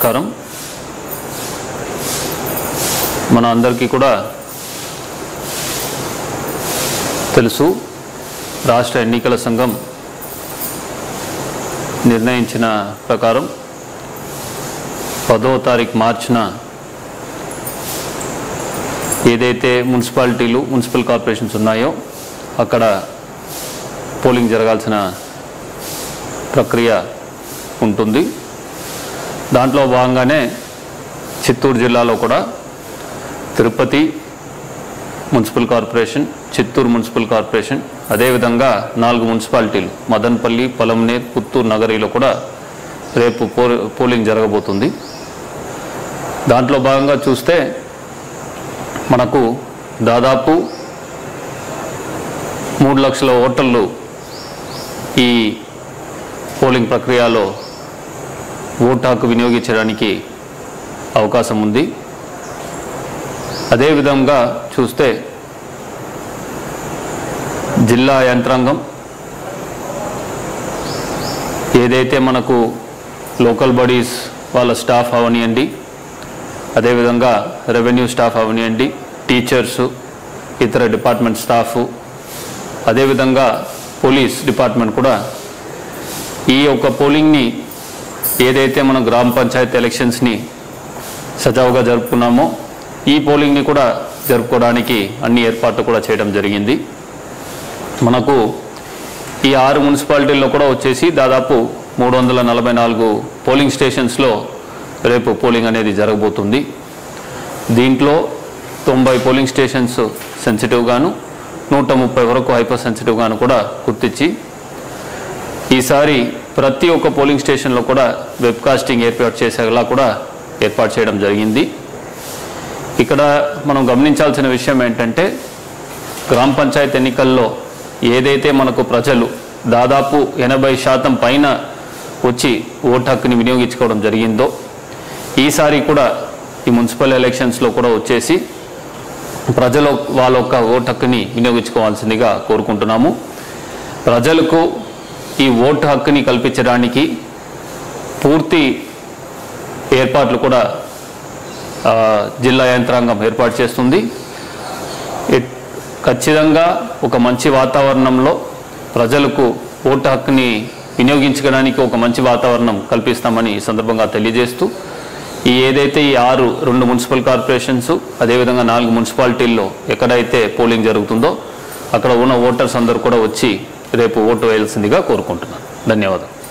నమస్కారం మన అందరికీ కూడా తెలుసు రాష్ట్ర ఎన్నికల సంఘం నిర్ణయించిన ప్రకారం పదో తారీఖు మార్చిన ఏదైతే మున్సిపాలిటీలు మున్సిపల్ కార్పొరేషన్స్ ఉన్నాయో అక్కడ పోలింగ్ జరగాల్సిన ప్రక్రియ ఉంటుంది దాంట్లో భాగంగానే చిత్తూరు జిల్లాలో కూడా Tirupati municipal corporation Chittoor municipal corporation అదేవిధంగా నాలుగు మున్సిపాలిటీలు మదన్పల్లి పొలంనేర్ పుత్తూరు నగరిలో కూడా రేపు పో పోలింగ్ జరగబోతుంది దాంట్లో భాగంగా చూస్తే మనకు దాదాపు మూడు లక్షల ఓటర్లు ఈ పోలింగ్ ప్రక్రియలో ఓటు హక్కు వినియోగించడానికి అవకాశం ఉంది అదేవిధంగా చూస్తే జిల్లా యంత్రాంగం ఏదైతే మనకు లోకల్ బాడీస్ వాళ్ళ స్టాఫ్ అవనియండి అదేవిధంగా రెవెన్యూ స్టాఫ్ అవనియండి టీచర్సు ఇతర డిపార్ట్మెంట్ స్టాఫ్ అదేవిధంగా పోలీస్ డిపార్ట్మెంట్ కూడా ఈ యొక్క పోలింగ్ని ఏదైతే మనం గ్రామ పంచాయతీ ఎలక్షన్స్ని సజావుగా జరుపుకున్నామో ఈ పోలింగ్ని కూడా జరుపుకోవడానికి అన్ని ఏర్పాట్లు కూడా చేయడం జరిగింది మనకు ఈ ఆరు మున్సిపాలిటీల్లో కూడా వచ్చేసి దాదాపు మూడు వందల నలభై నాలుగు పోలింగ్ స్టేషన్స్లో రేపు పోలింగ్ అనేది జరగబోతుంది దీంట్లో తొంభై పోలింగ్ స్టేషన్స్ సెన్సిటివ్గాను నూట ముప్పై వరకు హైపర్ సెన్సిటివ్గాను కూడా గుర్తించి ఈసారి ప్రతి ఒక్క పోలింగ్ స్టేషన్లో కూడా వెబ్కాస్టింగ్ ఏర్పాటు చేసేలా కూడా ఏర్పాటు చేయడం జరిగింది ఇక్కడ మనం గమనించాల్సిన విషయం ఏంటంటే గ్రామ పంచాయతీ ఎన్నికల్లో ఏదైతే మనకు ప్రజలు దాదాపు ఎనభై శాతం పైన వచ్చి ఓటు హక్కుని వినియోగించుకోవడం జరిగిందో ఈసారి కూడా ఈ మున్సిపల్ ఎలక్షన్స్లో కూడా వచ్చేసి ప్రజలు వాళ్ళ యొక్క ఓటు హక్కుని వినియోగించుకోవాల్సిందిగా కోరుకుంటున్నాము ప్రజలకు ఈ ఓటు హక్కుని కల్పించడానికి పూర్తి ఏర్పాట్లు కూడా ఆ, జిల్లా యంత్రాంగం ఏర్పాటు చేస్తుంది ఎట్- ఖచ్చితంగా ఒక మంచి వాతావరణంలో ప్రజలకు ఓటు హక్కుని వినియోగించుకోవడానికి ఒక మంచి వాతావరణం కల్పిస్తామని ఈ సందర్భంగా తెలియజేస్తూ ఈ ఏదైతే ఈ ఆరు రెండు మున్సిపల్ కార్పొరేషన్స్ అదేవిధంగా నాలుగు మున్సిపాలిటీల్లో ఎక్కడైతే పోలింగ్ జరుగుతుందో అక్కడ ఉన్న ఓటర్స్ అందరూ కూడా వచ్చి రేపు ఓటు వేయాల్సిందిగా కోరుకుంటున్నాను ధన్యవాదాలు